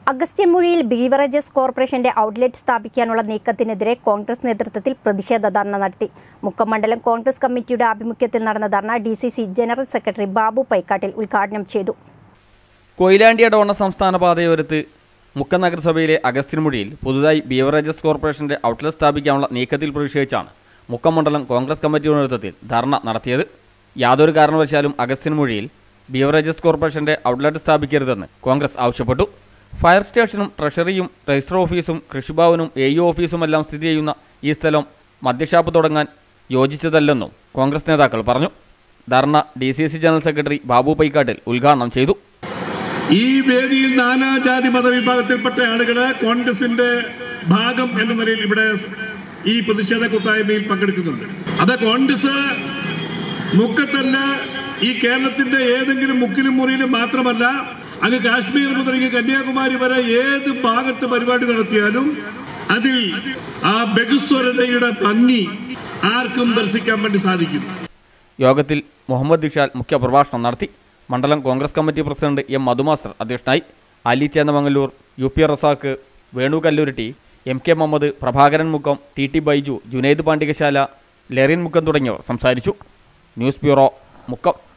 അഗസ്ത്യമുഴിയിൽ beverages കോർപ്പറേഷന്റെ outlet സ്ഥാപിക്കാനുള്ള നീക്കത്തിനെതിരെ കോൺഗ്രസ് നേതൃത്വത്തിൽ പ്രതിഷേധ ധർണ നടത്തി മുക്കം മണ്ഡലം കോൺഗ്രസ് കമ്മിറ്റിയുടെ ആഭിമുഖ്യത്തിൽ നടന്ന ധർണ D C C general secretary Babu Paikkattil ഉദ്ഘാടനം ചെയ്തു കൊയിലാണ്ടി അടവണ്ണ സംസ്ഥാന പാതയോരത്ത് മുക്കം നഗരസഭയിലെ അഗസ്ത്യൻമുഴിയിൽ പുതുതായി ബീവറേജസ് കോർപ്പറേഷന്റെ ഔട്ട്ലെറ്റ് സ്ഥാപിക്കാനുള്ള നീക്കത്തിൽ പ്രതിഷേധിച്ചാണ് മുക്കം മണ്ഡലം കോൺഗ്രസ് കമ്മിറ്റിയുടെ നേതൃത്വത്തിൽ ധർണ നടത്തിയത് യാതൊരു കാരണവശാലും അഗസ്ത്യൻമുഴിയിൽ ബീവറേജസ് കോർപ്പറേഷന്റെ ഔട്ട്ലെറ്റ് സ്ഥാപിക്കരുതെന്ന് കോൺഗ്രസ് ആവശ്യപ്പെട്ടു ഫയർ സ്റ്റേഷനും ട്രഷറിയും രജിസ്റ്റർ ഓഫീസും കൃഷിഭവനും എ യു ഓഫീസുമെല്ലാം സ്ഥിതി ചെയ്യുന്ന ഈ സ്ഥലം മദ്യഷാപ്പ് തുടങ്ങാൻ യോജിച്ചതല്ലെന്നും കോൺഗ്രസ് നേതാക്കൾ പറഞ്ഞു ധർണ D C C general secretary Babu Paikkattil ഉദ്ഘാടനം ചെയ്തു ഈ വേദിയിൽ നാനാജാതി മതവിഭാഗത്തിൽപ്പെട്ട ആളുകള് കോൺഗ്രസിന്റെ ഭാഗം എന്ന നിലയിൽ ഇവിടെ ഈ പ്രതിഷേധ കൂട്ടായ്മയിൽ പങ്കെടുക്കുന്നുണ്ട് അത് കോൺഗ്രസ് മുക്കത്തല്ല ഈ കേരളത്തിന്റെ ഏതെങ്കിലും മുക്കിലും മുറിയിലും മാത്രമല്ല അങ്ങ് കാശ്മീർ മുതൽ ഇങ്ങ് കന്യാകുമാരി വരെ ഏത് ഭാഗത്ത് പരിപാടി നടത്തിയാലും അതിൽ ആ ബഹുസ്വരതയുടെ ഭംഗി ആർക്കും ദർശിക്കാൻ വേണ്ടി സാധിക്കും യോഗത്തിൽ മുഹമ്മദ് ദിഷാൽ മുഖ്യപ്രഭാഷണം നടത്തി മണ്ഡലം Congress committee president M Madhu master അധ്യക്ഷനായി Ali Chennamangalur U P Razak Venu Kallurutty M K Muhammad Prabhakaran Mukkam T T Baiju Junaid Pandikasala Lerin Mukkam തുടങ്ങിയവർ സംസാരിച്ചു ന്യൂസ് ബ്യൂറോ മുക്കം